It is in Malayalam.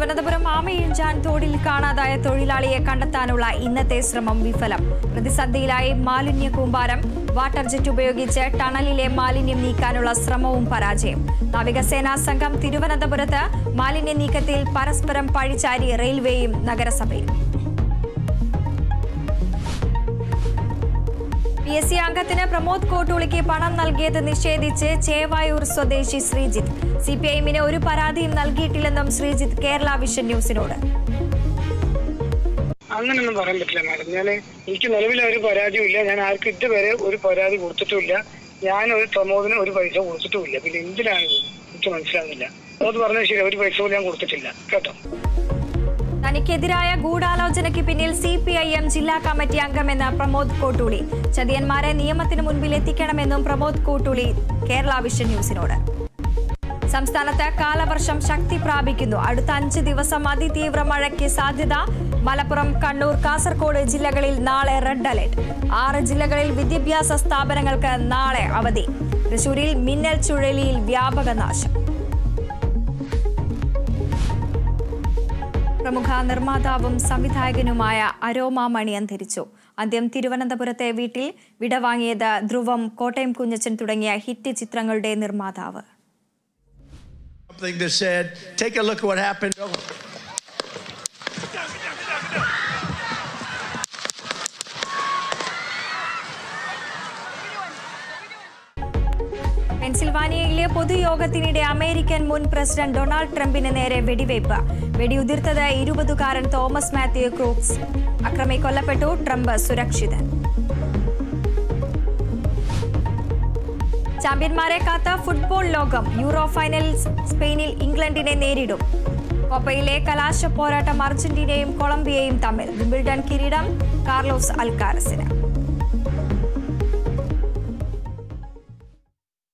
തിരുവനന്തപുരം ആമയിഞ്ചാൻ തോടിൽ കാണാതായ തൊഴിലാളിയെ കണ്ടെത്താനുള്ള ഇന്നത്തെ ശ്രമം വിഫലം പ്രതിസന്ധിയിലായി മാലിന്യ കൂമ്പാരം വാട്ടർ ജെറ്റ് ഉപയോഗിച്ച് ടണലിലെ മാലിന്യം നീക്കാനുള്ള ശ്രമവും പരാജയം നാവികസേനാ സംഘം തിരുവനന്തപുരത്ത് മാലിന്യ നീക്കത്തിൽ പരസ്പരം പഴിചാരി റെയിൽവേയും നഗരസഭയും പി എസ് സി അംഗത്തിന് പ്രമോദ് കോട്ടൂളിക്ക് പണം നൽകിയത് നിഷേധിച്ച് ചേവായൂർ സ്വദേശി ശ്രീജിത്ത് സി പി ഐഎമ്മിന് ഒരു പരാതിയും നൽകിയിട്ടില്ലെന്നും ശ്രീജിത്ത് കേരള വിഷൻ ന്യൂസിനോട് അങ്ങനെയൊന്നും പറയാൻ പറ്റില്ല മാഡം ഞാൻ എനിക്ക് നിലവിൽ ഒരു പരാതിയും ഇല്ല ഞാൻ ആർക്കും ഇതുവരെ ഒരു പരാതി കൊടുത്തിട്ടുമില്ല ഞാൻ ഒരു പ്രമോദിന് ഒരു പൈസ കൊടുത്തിട്ടുമില്ല പിന്നെ എന്തിനാണ് ഇത്? എനിക്ക് മനസ്സിലാകുന്നില്ല പ്രമോദ് പറഞ്ഞത് ശരി ഒരു പൈസ പോലും ഞാൻ കൊടുത്തിട്ടില്ല കേട്ടോ തനിക്കെതിരായ ഗൂഢാലോചനയ്ക്ക് പിന്നിൽ സി പി ഐ എം ജില്ലാ കമ്മിറ്റി അംഗമെന്ന പ്രമോദ് കോട്ടൂളി ചതിയന്മാരെ നിയമത്തിന് മുൻപിൽ എത്തിക്കണമെന്നും പ്രമോദ് കോട്ടൂളി കേരള വിഷൻ ന്യൂസിനോട് സംസ്ഥാനത്ത് കാലവർഷം ശക്തി പ്രാപിക്കുന്നു അടുത്ത അഞ്ച് ദിവസം അതിതീവ്ര മഴയ്ക്ക് സാധ്യത മലപ്പുറം കണ്ണൂർ കാസർഗോഡ് ജില്ലകളിൽ നാളെ റെഡ് അലർട്ട് ആറ് ജില്ലകളിൽ വിദ്യാഭ്യാസ സ്ഥാപനങ്ങൾക്ക് നാളെ അവധി തൃശൂരിൽ മിന്നൽ ചുഴലിയിൽ വ്യാപക നാശം പ്രമുഖ നിർമ്മാതാവും സംവിധായകനുമായ അരോമ മണി അന്തരിച്ചു അന്ത്യം തിരുവനന്തപുരത്തെ വീട്ടിൽ വിടവാങ്ങിയത് ധ്രുവം കോട്ടയം കുഞ്ഞച്ചൻ തുടങ്ങിയ ഹിറ്റ് ചിത്രങ്ങളുടെ നിർമ്മാതാവ് something that said, take a look at what happened. പെൻസിൽവാനിയയിലെ പൊതുയോഗത്തിനിടെ അമേരിക്കൻ മുൻ പ്രസിഡന്റ് ഡൊണാൾഡ് ട്രംപിന് നേരെ വെടിവയ്പ് വെടിയുതിർത്തത് ഇരുപതുകാരൻ തോമസ് മാത്യു ക്രൂക്സ് അക്രമി കൊല്ലപ്പെട്ടു ട്രംപ് സുരക്ഷിതൻ ചാമ്പ്യന്മാരെ കാത്ത ഫുട്ബോൾ ലോകം യൂറോ ഫൈനലിൽ സ്പെയിനിൽ ഇംഗ്ലണ്ടിനെ നേരിടും കൊപ്പയിലെ കലാശ പോരാട്ടം അർജന്റീനയും കൊളംബിയയും തമ്മിൽ വിംബിൾഡൺ കിരീടം കാർലോസ് അൽക്കാരസിന്